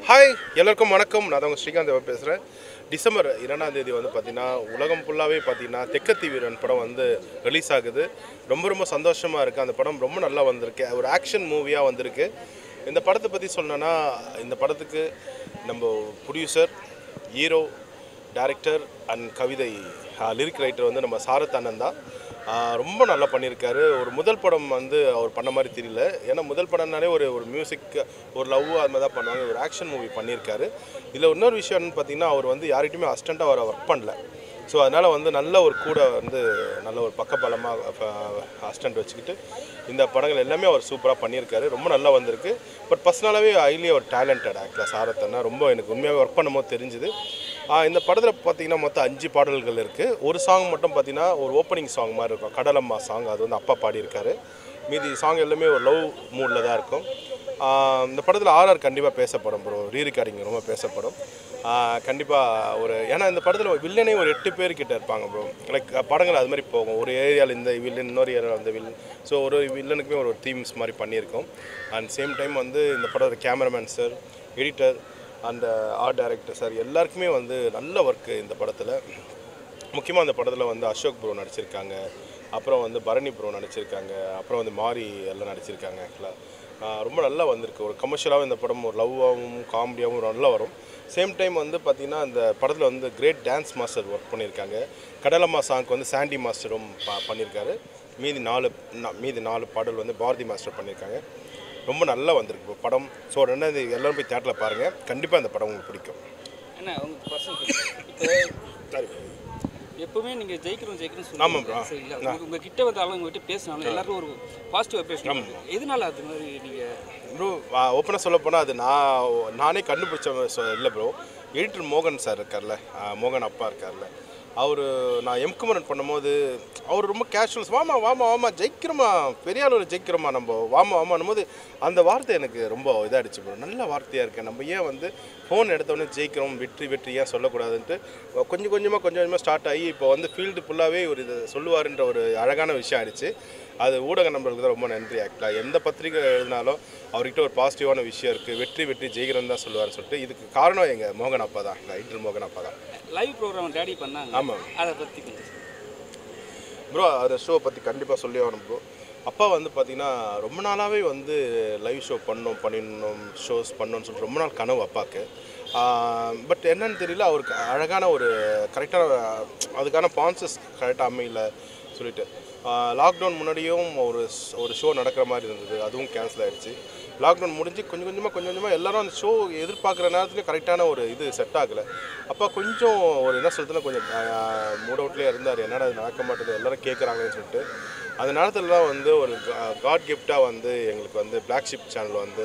Hi எல்லாருக்கும் வணக்கம் நான் தான் உங்கள் ஸ்ரீகாந்த் தேவா பேசுகிறேன் டிசம்பர் இரண்டாம் தேதி வந்து பார்த்தீங்கன்னா உலகம் ஃபுல்லாகவே பார்த்தீங்கன்னா தெக்கத்தி வீரன் படம் வந்து ரிலீஸ் ஆகுது ரொம்ப ரொம்ப சந்தோஷமாக இருக்குது அந்த படம் ரொம்ப நல்லா வந்திருக்கு ஒரு ஆக்ஷன் மூவியாக வந்திருக்கு இந்த படத்தை பற்றி சொல்லணும்னா இந்த படத்துக்கு நம்ம ப்ரொடியூசர் ஹீரோ டைரக்டர் அண்ட் கவிதை லிரிக் ரைட்டர் வந்து நம்ம சாரத் அண்ணன் தான் ஆஹ் ரொம்ப நல்லா பண்ணியிருக்காரு ஒரு முதல் படம் வந்து அவர் பண்ண மாதிரி தெரியல ஏன்னா முதல் படம்னாலே ஒரு ஒரு மியூசிக் ஒரு லவ் அது மாதிரி தான் பண்ணுவாங்க ஒரு ஆக்ஷன் மூவி பண்ணியிருக்காரு இதில் இன்னொரு விஷயம்னு பார்த்தீங்கன்னா அவர் வந்து யார்கிட்டையுமே அசிஸ்டண்ட்டாக அவரை ஒர்க் பண்ணல ஸோ அதனால் வந்து நல்ல ஒரு கூட வந்து நல்ல ஒரு பக்கபலமாக அசிஸ்டண்ட் வச்சுக்கிட்டு இந்த படங்கள் எல்லாமே அவர் சூப்பராக பண்ணியிருக்காரு ரொம்ப நல்லா வந்திருக்கு பட் பர்சனலாகவே ஹைலி ஒரு டேலண்டட் ஆக்டர் சாரத்தன்னா ரொம்ப எனக்கு உண்மையாகவே ஒர்க் பண்ணும்போது தெரிஞ்சுது ஆஹ் இந்த படத்தில் பார்த்தீங்கன்னா மொத்தம் அஞ்சு பாடல்கள் இருக்குது ஒரு சாங் மட்டும் பார்த்தீங்கன்னா ஒரு ஓப்பனிங் சாங் மாதிரி இருக்கும் கடலம்மா சாங் அது வந்து அப்பா பாடியிருக்காரு மீதி சாங் எல்லாமே ஒரு லவ் மூடில் தான் இருக்கும் ஆஹ் இந்த படத்தில் ஆர்ஆர் கண்டிப்பாக பேசப்படும் ப்ரோ ரீ ரெக்கார்டிங் ரொம்ப பேசப்படும் கண்டிப்பாக ஒரு ஏன்னா இந்த படத்தில் வில்லனே ஒரு எட்டு பேர் கிட்ட இருப்பாங்க ப்ரோ லைக் படங்கள் அது மாதிரி போகும் ஒரு ஏரியாவில் இந்த வில்லன் இன்னொரு ஏரியாவில் அந்த வில்லன் ஸோ ஒரு வில்லனுக்குமே ஒரு தீம்ஸ் மாதிரி பண்ணியிருக்கோம் அண்ட் சேம் டைம் வந்து இந்த படத்தோட cameraman sir editor and art director sir எல்லாருக்குமே வந்து நல்ல ஒர்க்கு இந்த படத்தில் முக்கியமாக அந்த படத்தில் வந்து அசோக் ப்ரோ நடிச்சிருக்காங்க அப்புறம் வந்து பரணி ப்ரோ நடிச்சிருக்காங்க அப்புறம் வந்து மாரி எல்லாம் நடிச்சிருக்காங்க ஆக்சுவலாக ரொம்ப நல்லா வந்திருக்கு ஒரு கமர்ஷியலாகவும் இந்த படம் ஒரு லவ்வாகவும் காமெடியாகவும் நல்லா வரும் சேம் டைம் வந்து பார்த்திங்கன்னா இந்த படத்தில் வந்து கிரேட் டான்ஸ் மாஸ்டர் ஒர்க் பண்ணியிருக்காங்க கடலம்மா சாங்க்கு வந்து சாண்டி மாஸ்டரும் ப- பண்ணியிருக்காரு மீதி நாலு நா- மீதி நாலு பாடல் வந்து பாரதி மாஸ்டர் பண்ணியிருக்காங்க ரொம்ப நல்லா வந்திருக்கு இப்போ படம் ஸோ ரெண்டாவது எல்லாரும் போய் தேட்டரில் பாருங்கள் கண்டிப்பாக இந்த படம் உங்களுக்கு பிடிக்கும் என்ன உங்க பர்சனல் இப்போ சரி எப்பவுமே நீங்க ஜெயிக்கிறோம் ஜெயிக்கிறோம் ஆமாம் bro. சொல்லுவீங்க சரிங்களா உங்க- உங்க கிட்ட வந்தாலும் உங்க கிட்ட பேசினாலும் எல்லாரும் ஒரு பாசிட்டிவா பேசணும் எதனால அது மாதிரி நீங்க ப்ரோ ஓப்பனாக சொல்ல போனால் அது நான் நானே கண்டுபிடிச்ச சொ- இல்லை ப்ரோ எடிட்டர் மோகன் சார் இருக்கார்ல ஆ, மோகன் அப்பா இருக்கார்ல அவர் நான் எம்குமரன் பண்ணும்போது அவர் ரொம்ப கேஷுவல்ஸ் வாமா வாமா வாமா ஜெயிக்கிறோமா பெரிய அளவில் ஜெயிக்கிறோமா நம்ம வாமா வாமான்னும் போது அந்த வார்த்தை எனக்கு ரொம்ப இதாகிடுச்சு ப்ரோ நல்ல வார்த்தையாக இருக்கு நம்ம ஏன் வந்து ஃபோன் எடுத்தோடனே ஜெயிக்கிறோம் வெற்றி வெற்றி ஏன் சொல்லக்கூடாதுன்ட்டு கொஞ்சம் கொஞ்சமாக கொஞ்சம் கொஞ்சமாக ஸ்டார்ட் ஆகி இப்போ வந்து ஃபீல்டு ஃபுல்லாகவே ஒரு இது சொல்லுவாருன்ற ஒரு அழகான விஷயம் ஆயிடுச்சு அது ஊடக நண்பர்களுக்கு தான் ரொம்ப நன்றி ஆக்சுவலாக எந்த பத்திரிகை எழுதினாலும் அவர்கிட்ட ஒரு பாசிட்டிவான விஷயம் இருக்குது வெற்றி வெற்றி ஜெயிக்கிறோம் தான் சொல்லுவார்னு சொல்லிட்டு இதுக்கு காரணம் எங்கள் மோகன் அப்பா தான் ரைட்டர் மோகன் அப்பா தான் லைவ் ப்ரோக்ராம் டேடி பண்ணாங்க ஆமாம் அதை பத்தி கொஞ்சம் சொல்லுங்க. ப்ரோ அந்த ஷோ பற்றி கண்டிப்பாக சொல்லி ஆகணும் ப்ரோ அப்பா வந்து பார்த்தீங்கன்னா ரொம்ப நாளாகவே வந்து லைவ் ஷோ பண்ணணும் பண்ணிடணும் ஷோஸ் பண்ணணும்னு சொல்லிட்டு ரொம்ப நாள் கனவு அப்பாவுக்கு பட் என்னன்னு தெரியல அவருக்கு அழகான ஒரு கரெக்டான அதுக்கான பான்சஸ் கரெக்டாக அமையல சொல்லிட்டு லாக்டவுன் முன்னாடியும் ஒரு ஸ்- ஒரு ஷோ நடக்கிற மாதிரி இருந்தது அதுவும் கேன்சல் ஆயிடுச்சு லாக்டவுன் முடிஞ்சு கொஞ்சம் கொஞ்சமாக கொஞ்சம் கொஞ்சமாக எல்லாரும் அந்த ஷோ எதிர்பார்க்குற நேரத்துலேயும் கரெக்டான ஒரு இது செட் ஆகலை அப்போ கொஞ்சம் ஒரு என்ன சொல்றதுன்னா கொஞ்சம் மூட் அவுட்லேயே இருந்தார் என்னடா இது நடக்க மாட்டேது எல்லாரும் கேட்குறாங்கன்னு சொல்லிட்டு அந்த நேரத்தில் தான் வந்து ஒரு காட் கிஃப்டாக வந்து எங்களுக்கு வந்து பிளாக் ஷிப் சேனல் வந்து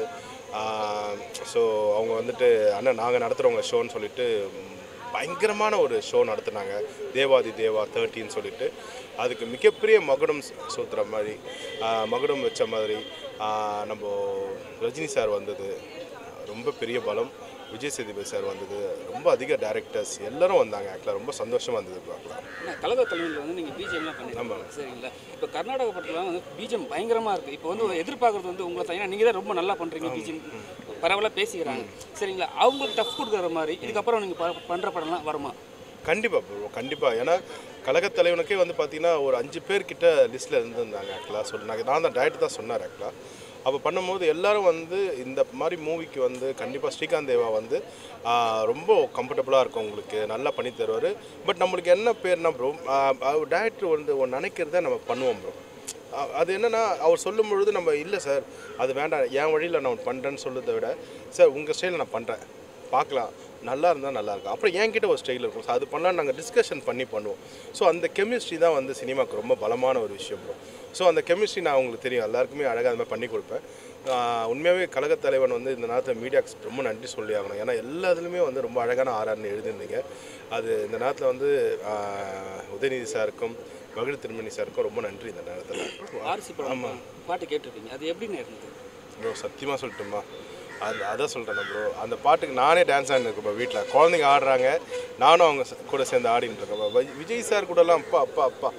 ஸோ அவங்க வந்துட்டு அண்ணன் நாங்கள் நடத்துகிறவங்க ஷோன்னு சொல்லிட்டு ம், பயங்கரமான ஒரு ஷோ நடத்துனாங்க தேவாதி தேவா தேர்ட்டின்னு சொல்லிட்டு அதுக்கு மிகப்பெரிய மகுடம் சு- சுத்துற மாதிரி ஆஹ், மகுடம் வச்ச மாதிரி ஆஹ், நம்ம ரஜினி சார் வந்தது ரொம்ப பெரிய பலம் விஜய் சேதுபதி சார் வந்தது ரொம்ப அதிக டேரக்டர்ஸ் எல்லாரும் வந்தாங்க ஆக்சுவலாக ரொம்ப சந்தோஷமாக இருந்தது பார்க்கலாம் என்ன கலக தலைமையில் வந்து நீங்க பிஜிஎம்லாம் பண்ணிருக்கீங்க சரிங்களா இப்போ கர்நாடக படத்துல வந்து பிஜிஎம் பயங்கரமா இருக்கு இப்போ வந்து எதிர்பார்க்கறது வந்து உங்களை தான் ஏன்னா நீங்க தான் ரொம்ப நல்லா பண்றீங்க பிஜிஎம் பரவலாக பேசிக்கிறாங்க சரிங்களா அவங்களுக்கு டஃப் கொடுக்குற மாதிரி இதுக்கப்புறம் நீங்க ப- பண்ற படம்லாம் வருமா கண்டிப்பாக ப்ரோ கண்டிப்பாக ஏன்னா கழகத் தலைவனுக்கே வந்து பார்த்தீங்கன்னா ஒரு அஞ்சு பேர் கிட்ட லிஸ்ட்டில் இருந்திருந்தாங்க ஆக்சுவலாக சொன்னாங்க நான் தான் டயட் தான் சொன்னார் ஆக்சுவலாக அப்போ பண்ணும்போது எல்லாரும் வந்து இந்த மாதிரி மூவிக்கு வந்து கண்டிப்பாக ஸ்ரீகாந்த் தேவா வந்து ஆஹ், ரொம்ப கம்ஃபர்டபுளாக இருக்கும் உங்களுக்கு நல்லா பண்ணி தருவார் பட் நம்மளுக்கு என்ன பேர்னா ப்ரோ டேரக்டர் வந்து ஒன்று நினைக்கிறத நம்ம பண்ணுவோம் ப்ரோ அ- அது என்னன்னா அவர் சொல்லும் பொழுது நம்ம இல்லை சார் அது வேண்டாம் என் வழியில் நான் பண்ணுறேன்னு சொல்றதை விட சார் உங்கள் ஸ்டைலில் நான் பண்ணுறேன் பார்க்கலாம் நல்லா இருந்தால் நல்லா இருக்கும் அப்புறம் என்கிட்ட ஒரு ஸ்டைல் இருக்கும் ஸோ அது பண்ணலாம் நாங்கள் டிஸ்கஷன் பண்ணி பண்ணுவோம் ஸோ அந்த கெமிஸ்ட்ரி தான் வந்து சினிமாவுக்கு ரொம்ப பலமான ஒரு விஷயம் ப்ரோ ஸோ அந்த கெமிஸ்ட்ரி நான் உங்களுக்கு தெரியும் எல்லாருக்குமே அழகாக அது மாதிரி பண்ணி கொடுப்பேன் ஆஹ் உண்மையாகவே கழகத் தலைவன் வந்து இந்த நேரத்தில் மீடியாக்கு ரொம்ப நன்றி சொல்லி ஆகணும் ஏன்னா எல்லா இதுலையுமே வந்து ரொம்ப அழகான ஆர்ஆர்னு எழுதியிருந்தீங்க அது இந்த நேரத்தில் வந்து ஆஹ் உதயநிதி சாருக்கும் மகிழ் திருமணி சாருக்கும் ரொம்ப நன்றி இந்த நேரத்தில் ஆர்சி படம் பாட்டு கேட்டிருப்பீங்க அது எப்படின்னு இருந்தது ப்ரோ சத்தியமாக சொல்லட்டுமா அது அதான் சொல்கிறேன் ப்ரோ அந்த பாட்டுக்கு நானே டான்ஸ் ஆடிருக்கேன் இப்போ வீட்டில் குழந்தைங்க ஆடுறாங்க நானும் அவங்க ச- கூட சேர்ந்து ஆடின்னு இருக்கேன் வி- விஜய் சார் கூடலாம் அப்பா அப்பா அப்பா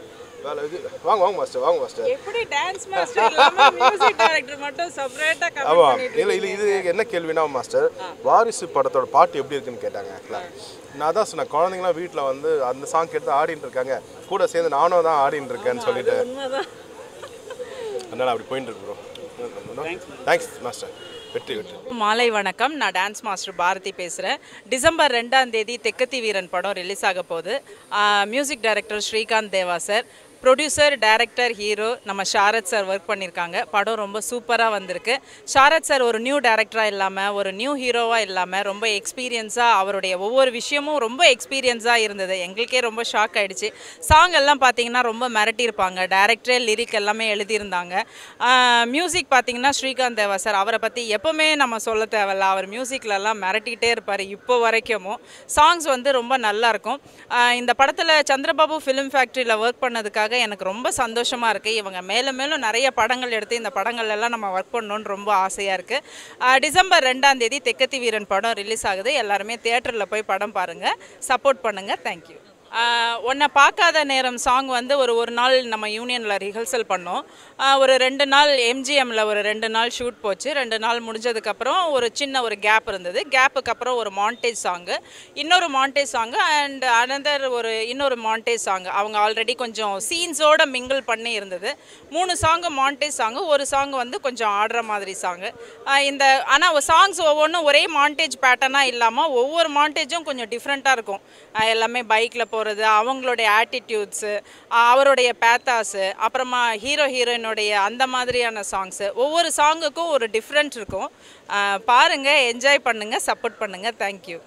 வேலை இது வாங்க வாங்க மாஸ்டர் வாங்க மாஸ்டர் எப்படி டான்ஸ் மாஸ்டர் இல்லாம மியூசிக் டைரக்டர் மட்டும் செப்பரேட்டா கமெண்ட் ஆமாம் பண்ணிட்டு இல்லை இது இது என்ன கேள்வினா மாஸ்டர் வாரிசு படத்தோட பாட்டு எப்படி இருக்குன்னு கேட்டாங்க ஆக்சுவலாக நான் தான் சொன்னேன் குழந்தைங்களாம் வீட்டில் வந்து அந்த சாங் கேட்டு ஆடிட்டு இருக்காங்க கூட சேர்ந்து நானும் தான் ஆடிட்டு இருக்கேன்னு சொல்லிட்டு உண்மைதான் அதனால் அப்படி போயிட்டு இருக்கு ப்ரோ தேங்க்ஸ் மாஸ்டர் வெற்றி வெற்றி மாலை வணக்கம் நான் டான்ஸ் மாஸ்டர் பாரதி பேசுகிறேன் டிசம்பர் ரெண்டாம் தேதி தெக்கத்தி வீரன் படம் ரிலீஸ் ஆக போகுது music director Srikanth Deva sir producer director hero நம்ம ஷாரத் சார் ஒர்க் பண்ணியிருக்காங்க படம் ரொம்ப சூப்பராக வந்திருக்கு ஷாரத் சார் ஒரு நியூ டேரக்டராக இல்லாமல் ஒரு நியூ ஹீரோவாக இல்லாமல் ரொம்ப எக்ஸ்பீரியன்ஸாக அவருடைய ஒவ்வொரு விஷயமும் ரொம்ப எக்ஸ்பீரியன்ஸாக இருந்தது எங்களுக்கே ரொம்ப ஷாக் ஆயிடுச்சு சாங் எல்லாம் பார்த்தீங்கன்னா ரொம்ப மிரட்டியிருப்பாங்க டேரக்டரே லிரிக் எல்லாமே எழுதியிருந்தாங்க மியூசிக் பார்த்தீங்கன்னா ஸ்ரீகாந்த் தேவா சார் அவரை பற்றி எப்போவுமே நம்ம சொல்ல தேவையில்ல அவர் மியூசிக்லலாம் மிரட்டிகிட்டே இருப்பார் இப்போ வரைக்கும் சாங்ஸ் வந்து ரொம்ப நல்லா இருக்கும் ஆஹ் இந்த படத்தில் சந்திரபாபு ஃபிலிம் ஃபேக்ட்ரியில் ஒர்க் பண்ணதுக்காக எனக்கு ரொம்ப சந்தோஷமாக இருக்குது இவங்க மேலும் மேலும் நிறைய படங்கள் எடுத்து இந்த படங்கள் எல்லாம் நம்ம ஒர்க் பண்ணணும்னு ரொம்ப ஆசையாக இருக்குது டிசம்பர் ரெண்டாம் தேதி தெக்கத்தி வீரன் படம் ரிலீஸ் ஆகுது எல்லாருமே தியேட்டரில் போய் படம் பாருங்கள் சப்போர்ட் பண்ணுங்கள் தேங்க்யூ உன்னை பார்க்காத நேரம் சாங் வந்து ஒரு ஒரு நாள் நம்ம யூனியனில் ரிஹர்சல் பண்ணோம் ஆஹ் ஒரு ரெண்டு நாள் எம்ஜிஎம்மில் ஒரு ரெண்டு நாள் ஷூட் போச்சு ரெண்டு நாள் முடிஞ்சதுக்கப்புறம் ஒரு சின்ன ஒரு கேப் இருந்தது கேப்புக்கு அப்புறம் ஒரு மாண்டேஜ் சாங்கு இன்னொரு மாண்டேஜ் சாங்கு அண்ட் அனதர் ஒரு இன்னொரு மாண்டேஜ் சாங் அவங்க ஆல்ரெடி கொஞ்சம் சீன்ஸோட மிங்கிள் பண்ணி இருந்தது மூணு சாங்கு மாண்டேஜ் சாங்கு ஒரு சாங் வந்து கொஞ்சம் ஆடுற மாதிரி சாங்கு இந்த ஆனால் சாங்ஸ் ஒவ்வொன்றும் ஒரே மாண்டேஜ் பேட்டர்னாக இல்லாமல் ஒவ்வொரு மாண்டேஜும் கொஞ்சம் டிஃப்ரெண்ட்டாக இருக்கும் ஆஹ் எல்லாமே பைக்கில் போகிறது அவங்களுடைய ஆட்டிடியூட்ஸு அவருடைய பேத்தாஸு அப்புறமா ஹீரோ ஹீரோயினுடைய அந்த மாதிரியான சாங்ஸு ஒவ்வொரு சாங்குக்கும் ஒரு டிஃப்ரெண்ட் இருக்கும் ஆஹ் பாருங்க என்ஜாய் பண்ணுங்க சப்போர்ட் பண்ணுங்க தேங்க்யூ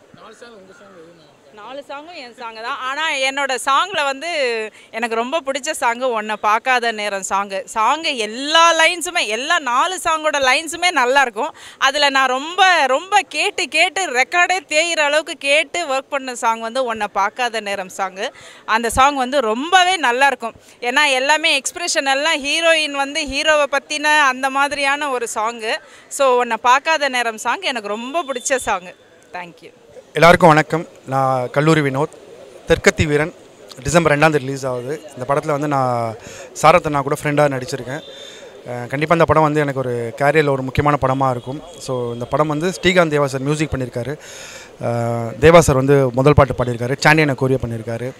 நாலு சாங்கும் என் சாங்கு தான் ஆனால் என்னோட சாங்கில் வந்து எனக்கு ரொம்ப பிடிச்ச சாங்கு ஒன்றை பார்க்காத நேரம் சாங்கு சாங்கு எல்லா லைன்ஸுமே எல்லா நாலு சாங்கோட லைன்ஸுமே நல்லா இருக்கும் அதில் நான் ரொம்ப ரொம்ப கேட்டு கேட்டு ரெக்கார்டே தேயிற அளவுக்கு கேட்டு ஒர்க் பண்ண சாங் வந்து ஒன்றை பார்க்காத நேரம் சாங்கு அந்த சாங் வந்து ரொம்பவே நல்லா இருக்கும் ஏன்னா எல்லாமே எக்ஸ்பிரஷன் எல்லாம் ஹீரோயின் வந்து ஹீரோவை பற்றின அந்த மாதிரியான ஒரு சாங்கு ஸோ உன்னை பார்க்காத நேரம் சாங் எனக்கு ரொம்ப பிடிச்ச சாங்கு தேங்க்யூ எல்லாருக்கும் வணக்கம் நான் கல்லூரி வினோத் தெற்கத்தி வீரன் டிசம்பர் ரெண்டாம் தேதி ரிலீஸ் ஆகுது இந்த படத்தில் வந்து நான் சாரத்தை நான் கூட ஃப்ரெண்டாக நடிச்சிருக்கேன் கண்டிப்பாக இந்த படம் வந்து எனக்கு ஒரு கேரியரில் ஒரு முக்கியமான படமாக இருக்கும் ஸோ இந்த படம் வந்து ஸ்ரீகாந்த் தேவா சார் மியூசிக் பண்ணியிருக்காரு அஹ் தேவா சார் வந்து முதல் பாட்டு பாடியிருக்காரு சாண்டியனை கோரியா பண்ணியிருக்காரு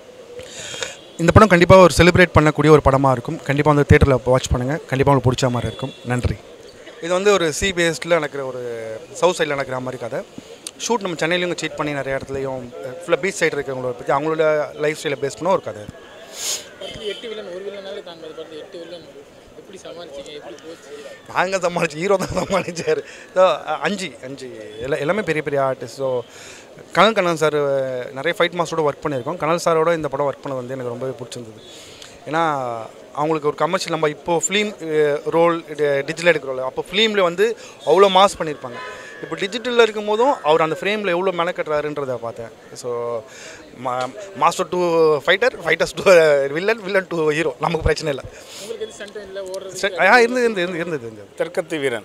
இந்த படம் கண்டிப்பாக ஒரு செலிப்ரேட் பண்ணக்கூடிய ஒரு படமாக இருக்கும் கண்டிப்பாக வந்து தேட்டரில் வாட்ச் பண்ணுங்கள் கண்டிப்பாக உங்களுக்கு பிடிச்ச மாதிரி இருக்கும் நன்றி இது வந்து ஒரு சி பேஸ்டில் நடக்கிற ஒரு சவுத் சைடில் நடக்கிற மாதிரி கதை ஷூட் நம்ம சென்னையிலையும் சீட் பண்ணி நிறைய இடத்துலையும் ஃபுல்லாக பீச் சைடு இருக்கிறவங்கள பற்றி அவங்களோட லைஃப் ஸ்டைலை பேஸ் பண்ண ஒரு கதை படத்துல எட்டு வில்லன் ஒரு வில்லனாலே தாங்காது படத்துல எட்டு வில்லன் எப்படி சமாளிச்சீங்க எப்படி போச்சு நாங்கள் சமாளிச்சு ஹீரோ தான் சமாளிச்சார் ஸோ அஞ்சு அஞ்சு எல்லா எல்லாமே பெரிய பெரிய artist so Kanal Kannan sir நிறைய ஃபைட் மாஸ்டரோட ஒர்க் பண்ணியிருக்கோம் கனல் சாரோட இந்த படம் ஒர்க் பண்ணது வந்து எனக்கு ரொம்பவே பிடிச்சிருந்தது ஏன்னா அவங்களுக்கு ஒரு கமர்ஷியல் நம்ம இப்போது ஃபிலிம் ரோல் டிஜிட்டல் எடுக்கிற ரோல் அப்போ ஃபிலிமில் வந்து அவ்வளோ மாஸ் பண்ணியிருப்பாங்க இப்போ டிஜிட்டலில் இருக்கும் போதும் அவர் அந்த ஃப்ரேமில் எவ்வளோ மெனக்கட்டுறாருன்றதை பார்த்தேன் ஸோ மா master to fighter fighters to villain villain to hero நமக்கு பிரச்சனை இல்லை உங்களுக்கு எது சண்டம் இல்லை ஓடுறது சரி, ஆ இருந்தது இருந்தது இருந்தது இருந்தது இருந்தது தெற்கத்தி வீரன்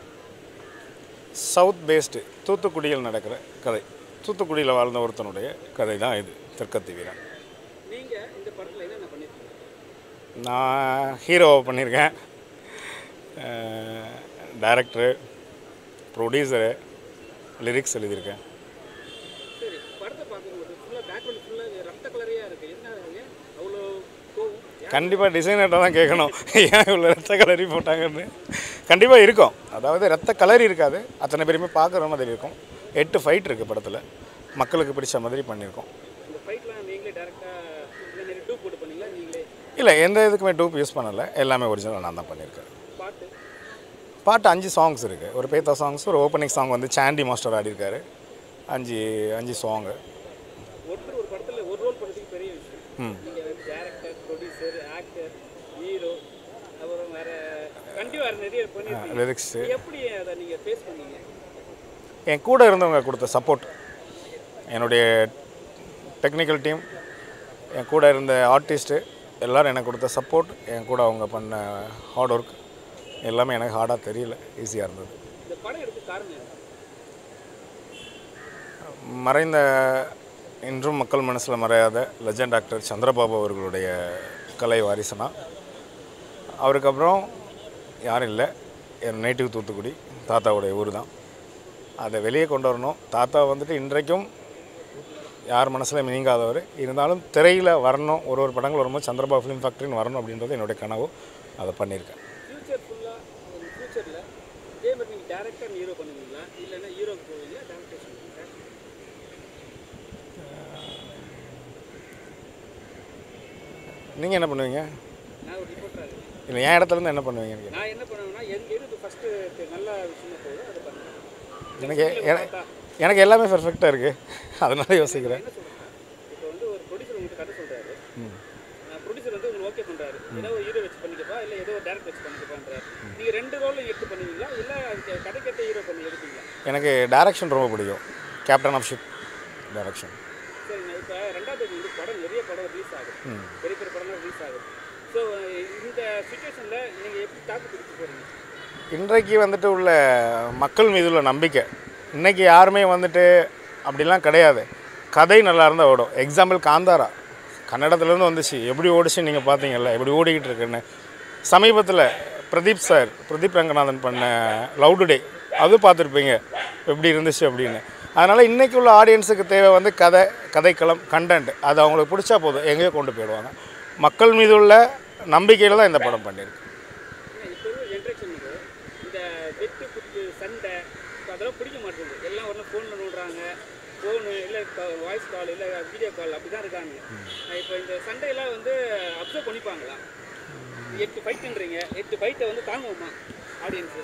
சவுத் பேஸ்டு தூத்துக்குடியில் நடக்கிற கதை தூத்துக்குடியில் வாழ்ந்த ஒருத்தனுடைய கதை தான் இது தெற்கத்தி வீரன் நீங்கள் இந்த படத்தில் என்னென்ன பண்ணியிருக்கீங்க நான் ஹீரோவை பண்ணியிருக்கேன் டைரக்டரு ப்ரொடியூசரு லிரிக்ஸ் எழுதியிருக்கேன் சரி படத்தை பார்க்கும்போது ஃபுல்லாக பேக்ரவுண்ட் ஃபுல்லாக ரத்த கலரையாக இருக்குது என்ன ஏன் அவ்வளோ கோவம் கண்டிப்பாக டிசைனர்கிட்ட தான் கேட்கணும் ஏன் இவ்வளோ ரத்த கலரி போட்டாங்கன்னு கண்டிப்பாக இருக்கும் அதாவது ரத்த கலரி இருக்காது அத்தனை பேருமே பார்க்குற மாதிரி இருக்கும் எட்டு ஃபைட் இருக்குது படத்தில் மக்களுக்கு பிடிச்ச மாதிரி பண்ணியிருக்கோம் இந்த ஃபைட்லாம் நீங்களே டேரெக்டாக நிறைய டூ போட்டு பண்ணீங்களா நீங்களே இல்லை எந்த இதுக்குமே டூப் யூஸ் பண்ணலை எல்லாமே ஒரிஜினல் நான் தான் பண்ணியிருக்கேன் பாட்டு பாட்டு அஞ்சு சாங்ஸ் இருக்குது ஒரு பேத்தா சாங்ஸ் ஒரு ஓப்பனிங் சாங் வந்து சாண்டி மாஸ்டர் ஆடியிருக்காரு அஞ்சு அஞ்சு சாங்கு ஒருத்தர் ஒரு படத்தில் ஒரு ரோல் பண்ணுறதுக்கு பெரிய விஷயம் ம் நீங்கள் டேரக்டர் ப்ரொடியூசர் ஆக்டர் ஹீரோ அப்புறம் வேற கண்டிப்பாக நிறைய பண்ணியிருக்கீங்க லிரிக்ஸு எப்படி அதை நீங்கள் ஃபேஸ் பண்ணீங்க என் கூட இருந்தவங்க கொடுத்த சப்போர்ட் என்னுடைய டெக்னிக்கல் டீம் என் கூட இருந்த ஆர்டிஸ்ட்டு எல்லோரும் எனக்கு கொடுத்த சப்போர்ட் என் கூட அவங்க பண்ண ஹார்ட் ஒர்க் எல்லாமே எனக்கு ஹார்டாக தெரியல ஈஸியாக இருந்தது இந்த படம் எடுக்க காரணம் என்ன மறைந்த இன்றும் மக்கள் மனசில் மறையாத லெஜண்ட் டாக்டர் சந்திரபாபு அவர்களுடைய கலை வாரிசுனா அவருக்கு அப்புறம் யாரும் இல்லை என் நேட்டிவ் தூத்துக்குடி தாத்தாவுடைய ஊர் தான் அதை வெளியே கொண்டு வரணும் தாத்தா வந்துட்டு இன்றைக்கும் யார் மனசில் நீங்காதவர் இருந்தாலும் திரையில் வரணும் ஒரு ஒரு படங்கள் வரும்போது சந்திரபாபு ஃபிலிம் ஃபேக்ட்ரின்னு வரணும் அப்படின்றது என்னுடைய கனவு அதை பண்ணியிருக்கேன் ஃபியூச்சர் ஃபுல்லாக ஒரு ஃபியூச்சரில் இதே மாதிரி நீங்கள் டேரக்டர் ஹீரோ பண்ணுவீங்களா இல்லைன்னா ஹீரோ போவீங்களா டேரக்டர் பண்ணுவீங்களா நீங்கள் என்ன பண்ணுவீங்க நான் ஒரு ரிப்போர்ட்டராக இருக்கேன் இல்லை என் இடத்துல இருந்து என்ன பண்ணுவீங்கன்னு கேட்டேன். நான் என்ன பண்ணுவேன்னா எங்க எது ஃபஸ்ட்டு நல்ல விஷயமா போகுதோ அதை பண்ணுவேன் எனக்கு என- எனக்கு எல்லாமே பெர்ஃபெக்டாக இருக்குது அதனால யோசிக்கிறேன் என்ன சொல்றேன் இப்போ வந்து ஒரு ப்ரொடியூசர் உங்களுக்கு கதை சொல்றாரு ப்ரொடியூசர் வந்து உங்களுக்கு ஓகே பண்றாரு ஏதோ ஒரு ஹீரோ வச்சு பண்ணிக்கப்பா இல்லை ஏதோ ஒரு டேரக்டர் வச்சு பண்ணிக்கப்பான்றாரு நீங்க ரெண்டு ரோலும் எடுத்து பண்ணுவீங்களா இல்லை அதுக்கு கதைக்கேற்ற ஹீரோ பண்ணி எடுப்பீங்களா எனக்கு டைரக்ஷன் ரொம்ப பிடிக்கும் கேப்டன் ஆஃப் ஷிப் டைரக்ஷன் சரிங்க இப்போ ரெண்டாவது தேதி வந்து படம் நிறைய படம் ரிலீஸ் ஆகுது பெரிய பெரிய படம்லாம் ரிலீஸ் ஆகுது ஸோ இந்த சுச்சுவேஷனில் நீங்கள் எப்படி தாக்கு பிடிச்சு போகிறீங்க இன்றைக்கு வந்துட்டு உள்ள மக்கள் மீது உள்ள நம்பிக்கை இன்றைக்கி யாருமே வந்துட்டு அப்படிலாம் கிடையாது கதை நல்லா இருந்தால் ஓடும் எக்ஸாம்பிள் காந்தாரா கன்னடத்துலேருந்து வந்துச்சு எப்படி ஓடிச்சு நீங்கள் பார்த்தீங்கல்ல எப்படி ஓடிக்கிட்டு இருக்குன்னு சமீபத்தில் பிரதீப் சார் பிரதீப் ரங்கநாதன் பண்ண லவ் டுடே அது பார்த்துருப்பீங்க எப்படி இருந்துச்சு அப்படின்னு அதனால் இன்றைக்கி உள்ள ஆடியன்ஸுக்கு தேவை வந்து கதை கதைக்களம் கண்டென்ட் அது அவங்களுக்கு பிடிச்சா போதும் எங்கேயோ கொண்டு போயிடுவாங்க மக்கள் மீது உள்ள நம்பிக்கையில் தான் இந்த படம் பண்ணியிருக்கு ஏன்னா இப்போ உள்ள ஜென்ரேஷனுக்கு இந்த வெட்டு குத்து சண்டை இப்போ அதெல்லாம் பிடிக்க மாட்டேங்குது எல்லாம் ஒன்றும் ஃபோனில் நோண்டுறாங்க ஃபோனு இல்லை வாய்ஸ் கால் இல்லை வீடியோ கால் அப்படி தான் இருக்காங்க இப்போ இந்த சண்டையெல்லாம் வந்து அப்சர்வ் பண்ணிப்பாங்களா எட்டு ஃபைட்டுன்றீங்க எட்டு ஃபைட்டை வந்து தாங்குவோமா ஆடியன்ஸு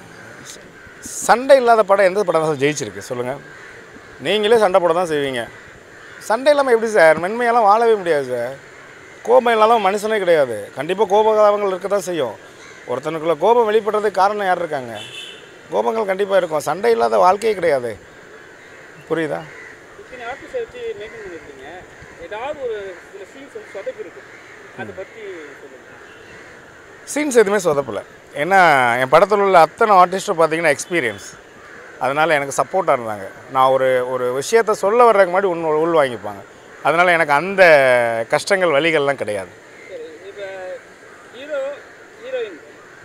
சண்டை இல்லாத படம் எந்த படம் தான் ஜெயிச்சிருக்கு சொல்லுங்கள் நீங்களே சண்டை போட தான் செய்வீங்க சண்டை இல்லாமல் எப்படி சார் மென்மையெல்லாம் வாழவே முடியாது சார் கோபம் இல்லாத மனுஷனே கிடையாது கண்டிப்பாக கோபதாபங்கள் இருக்க தான் செய்யும் ஒருத்தனுக்குள்ள கோபம் வெளிப்படுறதுக்கு காரணம் யார் இருக்காங்க கோபங்கள் கண்டிப்பாக இருக்கும் சண்டை இல்லாத வாழ்க்கையே கிடையாது புரியுதா இத்தனை ஆர்டிஸ்டை வச்சு மெயின்டைன் பண்ணியிருக்கீங்க ஏதாவது ஒரு சில சீன்ஸ் வந்து சொதப்பி இருக்கு அதை பற்றி சொல்லுங்கள் சீன்ஸ் எதுவுமே சொதப்பல ஏன்னா என் படத்தில் உள்ள அத்தனை ஆர்டிஸ்ட்டும் பார்த்தீங்கன்னா எக்ஸ்பீரியன்ஸ் அதனால் எனக்கு சப்போர்ட்டாக இருந்தாங்க நான் ஒரு ஒரு விஷயத்த சொல்ல வர்றதுக்கு முன்னாடி உள் உள் வாங்கிப்பாங்க அதனால் எனக்கு அந்த கஷ்டங்கள் வழிகள்லாம் கிடையாது சரி இப்போ ஹீரோ ஹீரோயின்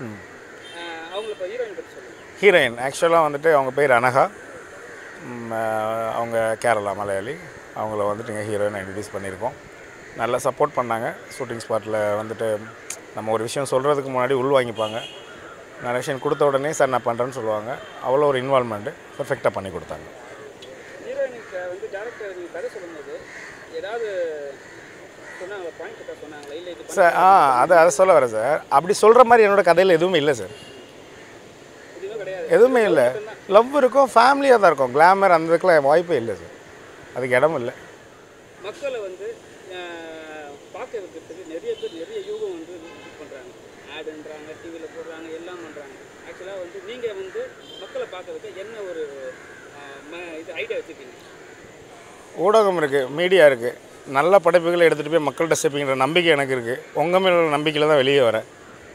அவங்கள இப்போ ஹீரோயின் பற்றி சொல்லுங்கள் ஹீரோயின் ஆக்சுவலாக வந்துட்டு அவங்க பேர் அனகா ம், அஹ், அவங்க கேரளா மலையாளி அவங்கள வந்துட்டு இங்கே ஹீரோயின் இன்ட்ரடியூஸ் பண்ணியிருக்கோம் நல்லா சப்போர்ட் பண்ணாங்க ஷூட்டிங் ஸ்பாட்டில் வந்துட்டு நம்ம ஒரு விஷயம் சொல்கிறதுக்கு முன்னாடி உள் வாங்கிப்பாங்க நரேஷன் கொடுத்த உடனே சார் நான் பண்ணுறேன்னு சொல்லுவாங்க அவ்வளோ ஒரு இன்வால்மெண்ட்டு பர்ஃபெக்டாக பண்ணி கொடுத்தாங்க ஹீரோயினுக்கு வந்து டேரக்டர் நீங்கள் கதை சொல்லும்போது ஏதாவது சொன்னாங்களா பாயிண்ட் கிட்ட சொன்னாங்களா இல்லை இது சார் ஆ அதை அதை சொல்ல வரேன் சார் அப்படி சொல்கிற மாதிரி என்னோட கதையில் எதுவுமே இல்லை சார் எதுவுமே கிடையாது எதுவுமே இல்லை லவ் இருக்கும் ஃபேமிலியாக தான் இருக்கும் கிளாமர் அந்த இதுக்கெலாம் வாய்ப்பே இல்லை சார் அதுக்கு இடம் இல்லை மக்களை வந்து அஹ், பார்க்க வைக்கிறதுக்கு நிறைய பேர் நிறைய யூகம் வந்து இது பண்ணுறாங்க ஆடுன்றாங்க டிவியில் போடுறாங்க எல்லாம் பண்ணுறாங்க ஆக்சுவலாக வந்து நீங்கள் வந்து மக்களை பார்க்க வைக்க என்ன ஒரு அஹ், ம- இது ஐடியா வச்சுருக்கீங்க ஊடகம் இருக்குது மீடியா இருக்குது நல்ல படைப்புகளை எடுத்துகிட்டு போய் மக்கள்கிட்ட சேர்ப்பீங்கிற நம்பிக்கை எனக்கு இருக்குது உங்கள் மேல உள்ள நம்பிக்கையில் தான் வெளியே வரேன்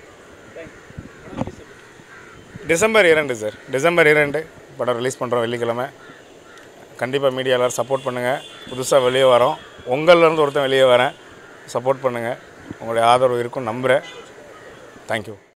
டிசம்பர் இரண்டு சார் டிசம்பர் இரண்டு படம் ரிலீஸ் பண்ணுறோம் வெள்ளிக்கிழமை கண்டிப்பாக மீடியா எல்லோரும் சப்போர்ட் பண்ணுங்கள் புதுசாக வெளியே வரோம் உங்கள்லேருந்து ஒருத்தன் வெளியே வரேன் சப்போர்ட் பண்ணுங்கள் உங்களுடைய ஆதரவு இருக்கும் நம்புகிறேன் தேங்க்யூ